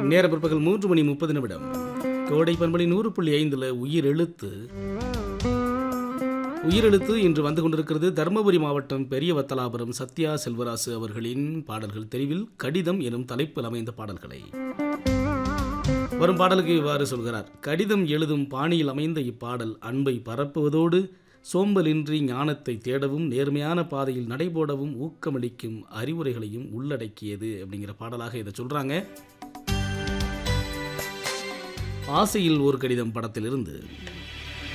நேர பிற்பகல் மூன்று மணி முப்பது நிமிடம் கோடை பண்பலை நூறு புள்ளி ஐந்துல உயிர் எழுத்து உயிரெழுத்து இன்று வந்து கொண்டிருக்கிறது தருமபுரி மாவட்டம் பெரிய வத்தலாபுரம் சத்யா செல்வராசு அவர்களின் பாடல்கள் தெரிவில் கடிதம் எனும் தலைப்பில் அமைந்த பாடல்களை வரும் பாடலுக்கு இவ்வாறு சொல்கிறார் கடிதம் எழுதும் பாணியில் அமைந்த இப்பாடல் அன்பை பரப்புவதோடு சோம்பலின்றி ஞானத்தை தேடவும் நேர்மையான பாதையில் நடைபோடவும் ஊக்கமளிக்கும் அறிவுரைகளையும் உள்ளடக்கியது அப்படிங்கிற பாடலாக இதை சொல்றாங்க ஆசையில் ஒரு கடிதம் படத்திலிருந்து